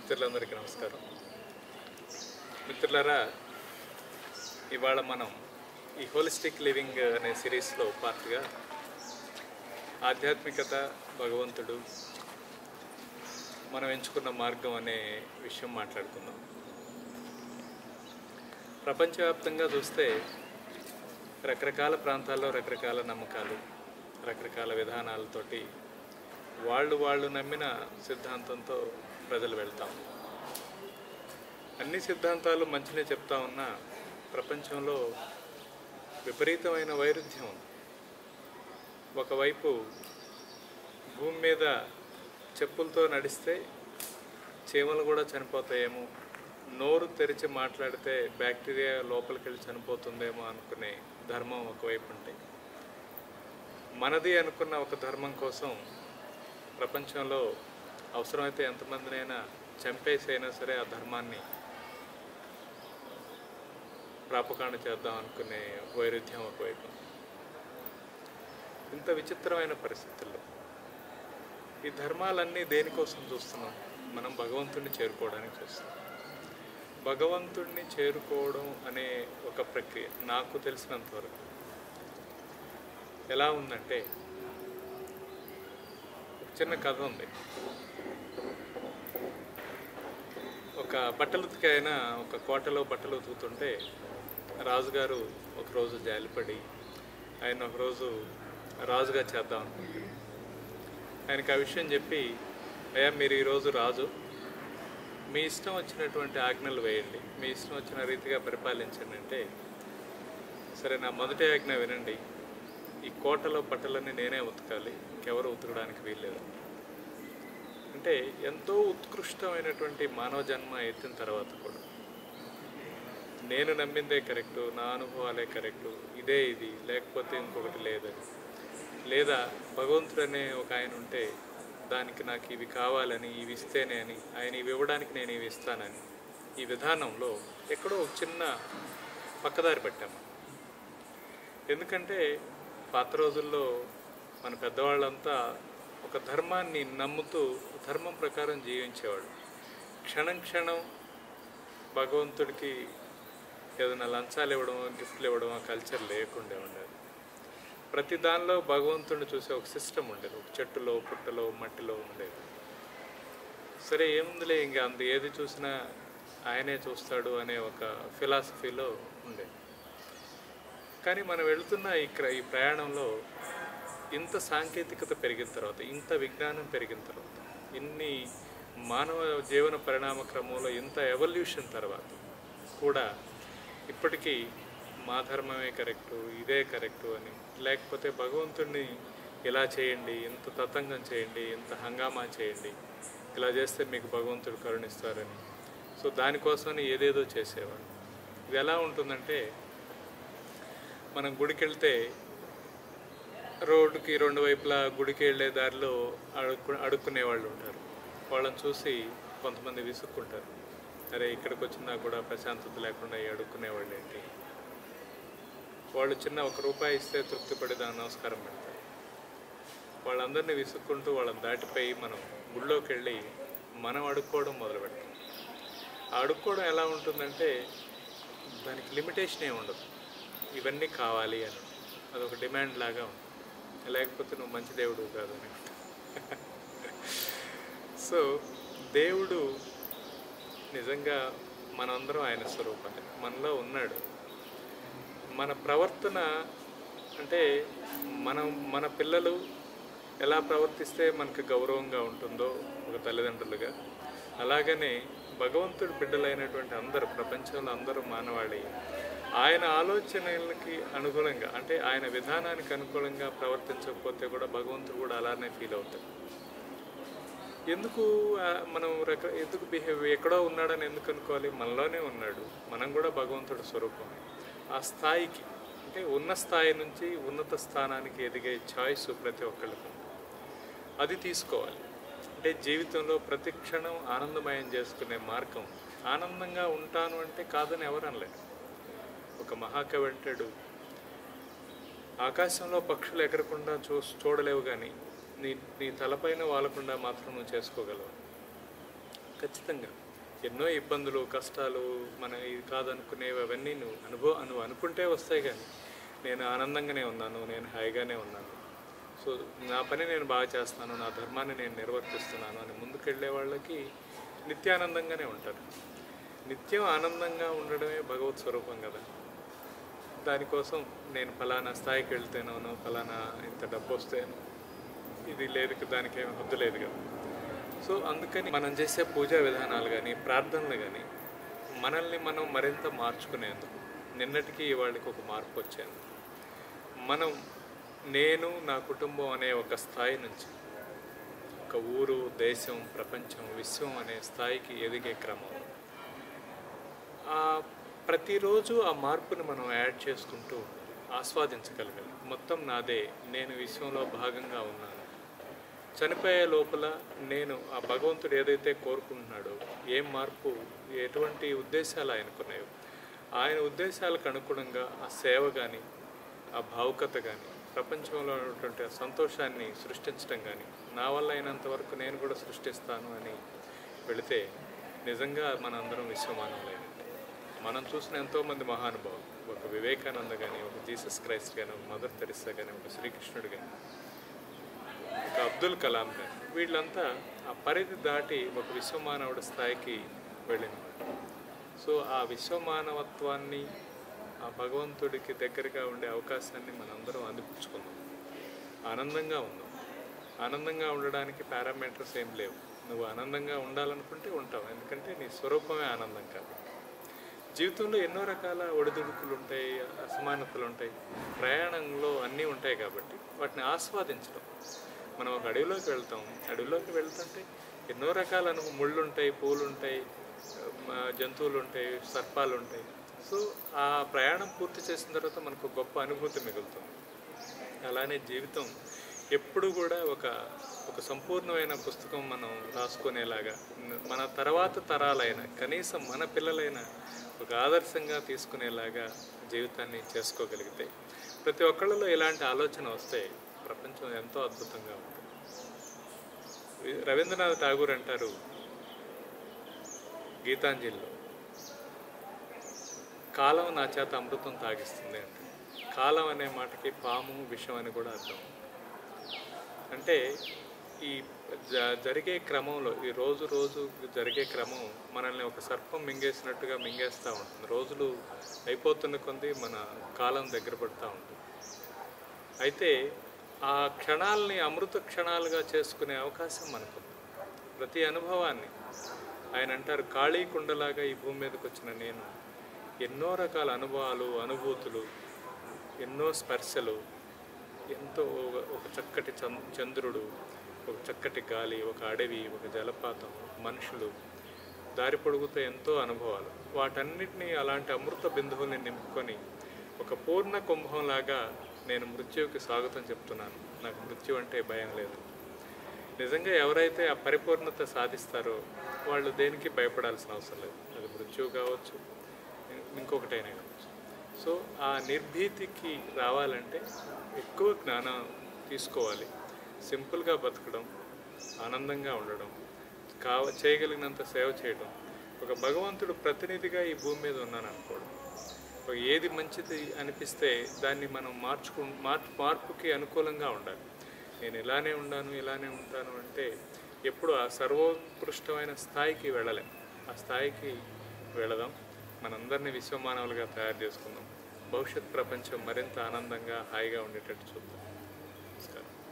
మిత్రులందరికీ నమస్కారం మిత్రులారా ఇవాళ మనం ఈ హోలిస్టిక్ లివింగ్ అనే సిరీస్లో పార్ట్గా ఆధ్యాత్మికత భగవంతుడు మనం ఎంచుకున్న మార్గం అనే విషయం మాట్లాడుకుందాం ప్రపంచవ్యాప్తంగా చూస్తే రకరకాల ప్రాంతాల్లో రకరకాల నమ్మకాలు రకరకాల విధానాలతోటి వాళ్ళు వాళ్ళు నమ్మిన సిద్ధాంతంతో ప్రజలు వెళ్తాం అన్ని సిద్ధాంతాలు మంచినే చెప్తా ఉన్నా ప్రపంచంలో విపరీతమైన వైరుధ్యం ఉంది ఒకవైపు భూమి మీద చెప్పులతో నడిస్తే చీమలు కూడా చనిపోతాయేమో నోరు తెరిచి మాట్లాడితే బ్యాక్టీరియా లోపలికి వెళ్ళి చనిపోతుందేమో అనుకునే ధర్మం ఒకవైపు ఉంటే మనది అనుకున్న ఒక ధర్మం కోసం ప్రపంచంలో అవసరమైతే ఎంతమందినైనా చంపేసి అయినా సరే ఆ ధర్మాన్ని ప్రాపకాండ చేద్దాం అనుకునే వైరుధ్యం ఒకవైపు ఇంత విచిత్రమైన పరిస్థితుల్లో ఈ ధర్మాలన్నీ దేనికోసం చూస్తున్నాం మనం భగవంతుడిని చేరుకోవడానికి చూస్తున్నాం భగవంతుడిని చేరుకోవడం అనే ఒక ప్రక్రియ నాకు తెలిసినంత వరకు ఎలా ఉందంటే ఒక చిన్న కథ ఉంది ఒక బట్టలు ఉతికి ఆయన ఒక కోటలో బట్టలు ఉతుకుతుంటే రాజుగారు ఒకరోజు జాలిపడి ఆయన ఒకరోజు రాజుగా చేద్దాం అనుకుంటాడు ఆయనకి ఆ విషయం చెప్పి అయ్యా మీరు ఈరోజు రాజు మీ ఇష్టం వచ్చినటువంటి ఆజ్ఞలు వేయండి మీ ఇష్టం వచ్చిన రీతిగా పరిపాలించండి అంటే సరే నా మొదటి ఆజ్ఞ వినండి ఈ కోటలో బట్టలన్నీ నేనే ఉతకాలి ఇంకెవరు ఉతకడానికి వీల్లేదు అంటే ఎంతో ఉత్కృష్టమైనటువంటి మానవ జన్మ ఎత్తిన తర్వాత కూడా నేను నమ్మిందే కరెక్టు నా అనుభవాలే కరెక్టు ఇదే ఇది లేకపోతే ఇంకొకటి లేదని లేదా భగవంతుడు అనే ఒక ఆయన ఉంటే దానికి నాకు ఇవి కావాలని ఇవి ఇస్తేనే అని ఆయన ఇవి ఇవ్వడానికి నేను ఇవి ఇస్తానని ఈ విధానంలో ఎక్కడో ఒక చిన్న పక్కదారి పట్టాము ఎందుకంటే పాత రోజుల్లో మన పెద్దవాళ్ళంతా ఒక ధర్మాన్ని నమ్ముతూ ధర్మం ప్రకారం జీవించేవాడు క్షణం క్షణం భగవంతుడికి ఏదైనా లంచాలు ఇవ్వడం గిఫ్ట్లు ఇవ్వడం ఆ కల్చర్ లేకుండా ఉండేది ప్రతి దానిలో భగవంతుడిని చూసే ఒక సిస్టమ్ ఉండేది ఒక చెట్టులో పుట్టలో మట్టిలో ఉండేది సరే ఏముందిలే ఇంకా అంత ఏది చూసినా ఆయనే చూస్తాడు అనే ఒక ఫిలాసఫీలో ఉండేది కానీ మనం వెళుతున్న ఈ క్ర- ఈ ప్రయాణంలో ఇంత సాంకేతికత పెరిగిన తర్వాత ఇంత విజ్ఞానం పెరిగిన తర్వాత ఇన్ని మానవ జీవన పరిణామ క్రమంలో ఇంత ఎవల్యూషన్ తర్వాత కూడా ఇప్పటికీ మా ధర్మమే కరెక్టు ఇదే కరెక్టు అని లేకపోతే భగవంతుడిని ఇలా చేయండి ఇంత తతంగం చేయండి ఇంత హంగామా చేయండి ఇలా చేస్తే మీకు భగవంతుడు కరుణిస్తారని సో దానికోసమని ఏదేదో చేసేవాడు ఇది ఎలా ఉంటుందంటే మనం గుడికి వెళ్తే రోడ్డుకి రెండు వైపులా గుడికి వెళ్ళే దారిలో అడుక్కు అడుక్కునే వాళ్ళు ఉంటారు వాళ్ళని చూసి కొంతమంది విసుక్కుంటారు అరే ఇక్కడికి వచ్చినా కూడా ప్రశాంతత లేకుండా ఈ అడుక్కునే వాళ్ళు ఏంటి వాళ్ళు చిన్న ఒక రూపాయి ఇస్తే తృప్తిపడి దాని నమస్కారం పెడతారు వాళ్ళందరినీ విసుక్కుంటూ వాళ్ళని దాటిపోయి మనం గుళ్ళోకి వెళ్ళి మనం అడుక్కోవడం మొదలు పెడతాం ఆ అడుక్కోవడం ఎలా ఉంటుందంటే దానికి లిమిటేషన్ ఏమి ఉండదు ఇవన్నీ కావాలి అని అదొక డిమాండ్ లాగా ఉంటుంది లేకపోతే నువ్వు మంచి దేవుడు కాదు అని సో దేవుడు నిజంగా మనందరం ఆయన స్వరూపాలే మనలో ఉన్నాడు మన ప్రవర్తన అంటే మనం మన పిల్లలు ఎలా ప్రవర్తిస్తే మనకు గౌరవంగా ఉంటుందో ఒక తల్లిదండ్రులుగా అలాగనే భగవంతుడి బిడ్డలైనటువంటి అందరూ ప్రపంచంలో అందరూ మానవాళి ఆయన ఆలోచనలకి అనుగుణంగా అంటే ఆయన విధానానికి అనుకూలంగా ప్రవర్తించకపోతే కూడా భగవంతుడు కూడా అలానే ఫీల్ అవుతాడు ఎందుకు ఆ, మనం రక ఎందుకు బిహేవ్ ఎక్కడో ఉన్నాడని ఎందుకు అనుకోవాలి మనలోనే ఉన్నాడు మనం కూడా భగవంతుడి స్వరూపం ఆ స్థాయికి అంటే ఉన్న స్థాయి నుంచి ఉన్నత స్థానానికి ఎదిగే చాయిస్ ప్రతి ఒక్కళ్ళకి ఉంది. అది తీసుకోవాలి అంటే జీవితంలో ప్రతి క్షణం ఆనందమయం చేసుకునే మార్గం ఆనందంగా ఉంటాను అంటే కాదని ఎవరు అనలేరు ఒక మహాకవి అంటాడు ఆకాశంలో పక్షులు ఎగరకుండా చూ చూడలేవు కానీ నీ నీ తలపైన వాలకుండా మాత్రం నువ్వు చేసుకోగలవు ఖచ్చితంగా ఎన్నో ఇబ్బందులు కష్టాలు మన ఇది కాదనుకునేవి అవన్నీ నువ్వు అనుభవం నువ్వు అనుకుంటే వస్తాయి కానీ నేను ఆనందంగానే ఉన్నాను నేను హాయిగానే ఉన్నాను సో నా పని నేను బాగా చేస్తాను నా ధర్మాన్ని నేను నిర్వర్తిస్తున్నాను అని ముందుకెళ్ళే వాళ్ళకి నిత్యానందంగానే ఉంటారు నిత్యం ఆనందంగా ఉండడమే భగవత్ స్వరూపం కదా దానికోసం నేను ఫలానా స్థాయికి వెళ్తేనోనో ఫలానా ఇంత డబ్బు వస్తేనో ఇది లేదు దానికి ఏమి హద్దు లేదు కదా సో అందుకని మనం చేసే పూజా విధానాలు కానీ ప్రార్థనలు కానీ మనల్ని మనం మరింత మార్చుకునేందుకు నిన్నటికి ఇవాళకి ఒక మార్పు వచ్చేందుకు మనం నేను నా కుటుంబం అనే ఒక స్థాయి నుంచి ఒక ఊరు దేశం ప్రపంచం విశ్వం అనే స్థాయికి ఎదిగే క్రమం ఆ ప్రతిరోజు ఆ మార్పుని మనం యాడ్ చేసుకుంటూ ఆస్వాదించగలగాలి మొత్తం నాదే నేను విశ్వంలో భాగంగా ఉన్నాను చనిపోయే లోపల నేను ఆ భగవంతుడు ఏదైతే కోరుకుంటున్నాడో ఏం మార్పు ఎటువంటి ఉద్దేశాలు ఆయనకున్నాయో ఆయన ఉద్దేశాలకు అనుగుణంగా ఆ సేవ కానీ ఆ భావుకత కానీ ప్రపంచంలో ఉన్నటువంటి ఆ సంతోషాన్ని సృష్టించడం కానీ నా వల్ల అయినంత వరకు నేను కూడా సృష్టిస్తాను అని వెళితే నిజంగా మన అందరం విశ్వమానవులైనట్టు మనం చూసిన ఎంతోమంది మహానుభావులు ఒక వివేకానంద కానీ ఒక జీసస్ క్రైస్ట్ కానీ ఒక మదర్ తెరిసా కానీ ఒక శ్రీకృష్ణుడు కానీ ఒక అబ్దుల్ కలాం కానీ వీళ్ళంతా ఆ పరిధి దాటి ఒక విశ్వమానవుడి స్థాయికి వెళ్ళిన వాళ్ళు. సో ఆ విశ్వమానవత్వాన్ని ఆ భగవంతుడికి దగ్గరగా ఉండే అవకాశాన్ని మనందరం అందిపుచ్చుకుందాం ఆనందంగా ఉందాం ఆనందంగా ఉండడానికి పారామీటర్స్ ఏం లేవు నువ్వు ఆనందంగా ఉండాలనుకుంటే ఉంటావు ఎందుకంటే నీ స్వరూపమే ఆనందం కాబట్టి జీవితంలో ఎన్నో రకాల ఒడిదుడుకులు ఉంటాయి అసమానతలు ఉంటాయి ప్రయాణంలో అన్నీ ఉంటాయి కాబట్టి వాటిని ఆస్వాదించడం మనం ఒక అడవిలోకి వెళ్తాం అడవిలోకి వెళ్తుంటే ఎన్నో రకాల అను ముళ్ళు ఉంటాయి పూలు ఉంటాయి ఆ, జంతువులు ఉంటాయి సర్పాలు ఉంటాయి సో ఆ ప్రయాణం పూర్తి చేసిన తర్వాత మనకు ఒక గొప్ప అనుభూతి మిగులుతుంది అలానే జీవితం ఎప్పుడు కూడా ఒక ఒక సంపూర్ణమైన పుస్తకం మనం రాసుకునేలాగా మన తర్వాత తరాలైన కనీసం మన పిల్లలైన ఒక ఆదర్శంగా తీసుకునేలాగా జీవితాన్ని చేసుకోగలిగితే ప్రతి ఒక్కళ్ళలో ఇలాంటి ఆలోచన వస్తే ప్రపంచం ఎంతో అద్భుతంగా ఉంటుంది రవీంద్రనాథ్ ఠాగూర్ అంటారు గీతాంజలిలో కాలం నా చేత అమృతం తాగిస్తుంది అంటే కాలం అనే మాటకి పాము విషం అని కూడా అర్థం అంటే ఈ జ- జరిగే క్రమంలో ఈ రోజు రోజు జరిగే క్రమం మనల్ని ఒక సర్పం మింగేసినట్టుగా మింగేస్తూ ఉంటుంది రోజులు అయిపోతున్న కొంది మన కాలం దగ్గర పడుతూ ఉంటుంది అయితే ఆ క్షణాలని అమృత క్షణాలుగా చేసుకునే అవకాశం మనకు ప్రతి అనుభవాన్ని ఆయన అంటారు ఖాళీ కుండలాగా ఈ భూమి మీదకి వచ్చిన నేను ఎన్నో రకాల అనుభవాలు అనుభూతులు ఎన్నో స్పర్శలు ఎంతో ఒక- ఒక చక్కటి చం- చంద్రుడు ఒక చక్కటి గాలి ఒక అడవి ఒక జలపాతం మనుషులు దారి పొడుగుతో ఎంతో అనుభవాలు వాటన్నిటినీ అలాంటి అమృత బిందువుల్ని నింపుకొని ఒక పూర్ణ కుంభంలాగా నేను మృత్యువుకి స్వాగతం చెప్తున్నాను నాకు మృత్యు అంటే భయం లేదు నిజంగా ఎవరైతే ఆ పరిపూర్ణత సాధిస్తారో వాళ్ళు దేనికి భయపడాల్సిన అవసరం లేదు అది మృత్యువు కావచ్చు ఇంకొకటైనా కావచ్చు సో ఆ నిర్భీతికి రావాలంటే ఎక్కువ జ్ఞానం తీసుకోవాలి సింపుల్గా బతకడం ఆనందంగా ఉండడం కావ చేయగలిగినంత సేవ చేయడం ఒక భగవంతుడు ప్రతినిధిగా ఈ భూమి మీద ఉన్నాను అనుకోవడం ఒక ఏది మంచిది అనిపిస్తే దాన్ని మనం మార్చుకు మార్పు మార్పుకి అనుకూలంగా ఉండాలి నేను ఇలానే ఉన్నాను ఇలానే ఉంటాను అంటే ఎప్పుడు ఆ సర్వోత్కృష్టమైన స్థాయికి వెళ్ళలేం ఆ స్థాయికి వెళదాం మనందరినీ విశ్వమానవులుగా తయారు చేసుకుందాం భవిష్యత్ ప్రపంచం మరింత ఆనందంగా హాయిగా ఉండేటట్టు చూద్దాం నమస్కారం